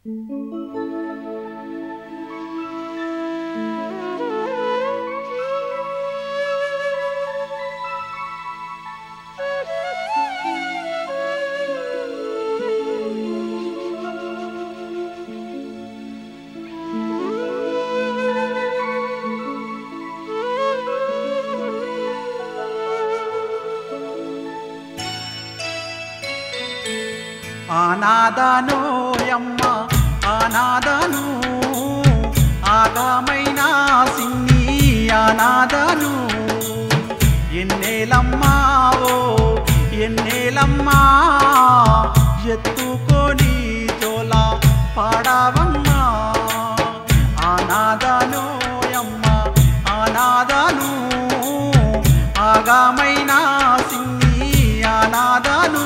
ఆనాదను యమ్మ ఆనాదను ఆగమైన సిన్ని ఆనాదను ఎన్నేలమ్మా ఓ ఎన్నేలమ్మా ఎత్తుకొని జోల పాడవమ్మా ఆనాదను యమ్మ ఆనాదను ఆగమైన సిన్ని ఆనాదను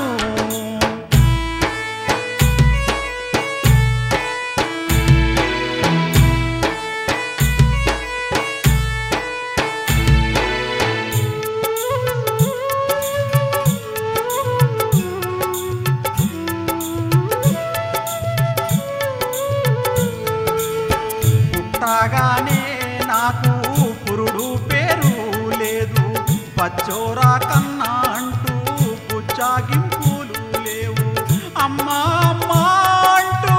పుట్టగానే నాకు పురుడు పేరు లేదు పచ్చోరా కన్నా అంటూ పుచ్చాగింపులు లేవు అమ్మా అమ్మా అంటూ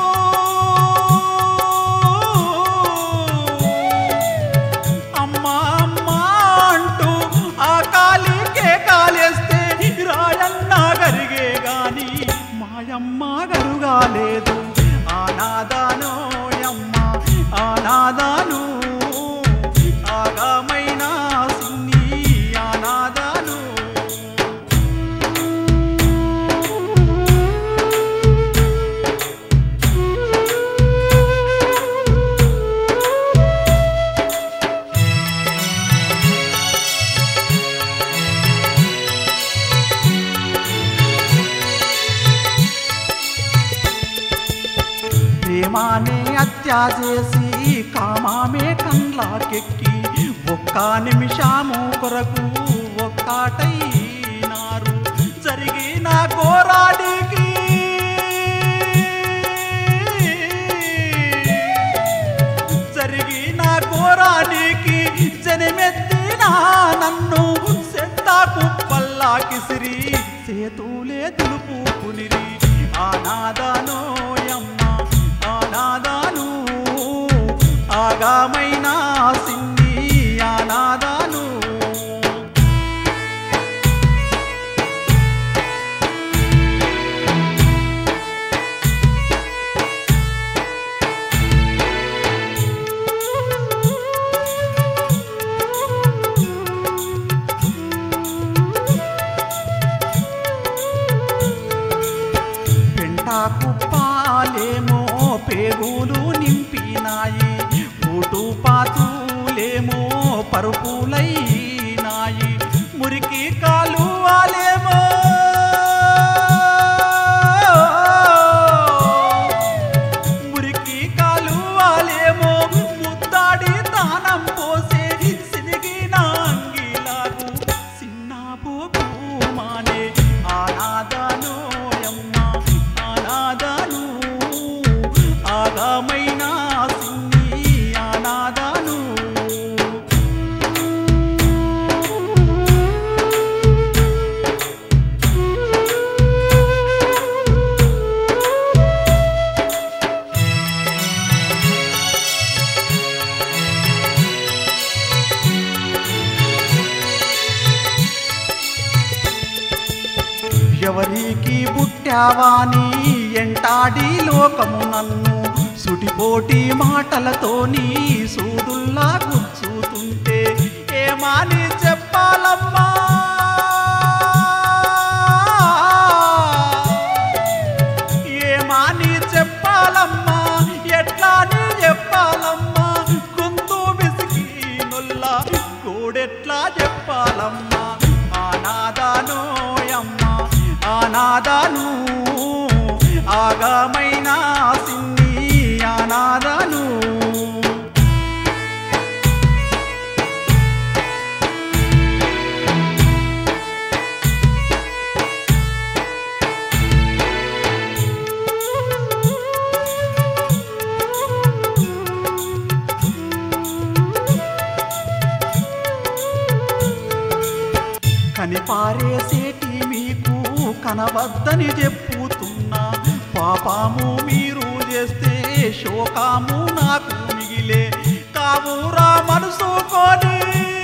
అమ్మా అమ్మా అంటూ ఆ కాలికే కాలేస్తే రాయన్న గరిగే గాని మాయమ్మ గరుగాలేదు ఆనాదానో యమ్మ ఆనాదాను ఆగమైన సిన్ని ఆనాదాను ప్రేమానే హత్య చేసి కామామే కండ్లాకెక్కి ఒక్క నిమిషము కొరకు ఒక్కటైనారు జరిగిన గోరాడికి జరిగిన ఘోరానికి జనమెత్తిన నన్ను సెత్తాకు పల్లాకిసిరి సేతులే దులుపుకునిరి ఆనాదానో యమ్మ ఆనాదాను ఆగామైన సిన్ని ఆనాదాను పెంటాకు పాలేమో పేగులు నింపినాయి ఊటు పాతులేమో పరుపులైనాయి మురికి కాలువాలేమో మురికి కాలువాలేమో ముద్దాడి తానం పోసే సిరిగిన అంగిలాగు చిన్న మానే ఆనాదను యమ్మ ఆనాదను ఆగమైన సిన్ని ఆనాదను ఎవరికి పుట్టావాని ఎంటాడి లోకము నన్ను సుటిపోటి మాటలతోని సూదుల్లా గుచ్చుతుంటే ఏమాని చెప్పాలమ్మా ఏమాని చెప్పాలమ్మా ఎట్లాని చెప్పాలమ్మా గొంతు బిసికి నొల్లా కోడెట్లా చెప్పాలమ్మా ఆనాదానో యమ్మ ఆనాదాను ఆగమైన సిన్ని ఆనాదాను కనవద్దని చెప్పుతున్నా పాపము మీరు చేస్తే శోకము నాకు మిగిలే కావురా మనసుకొని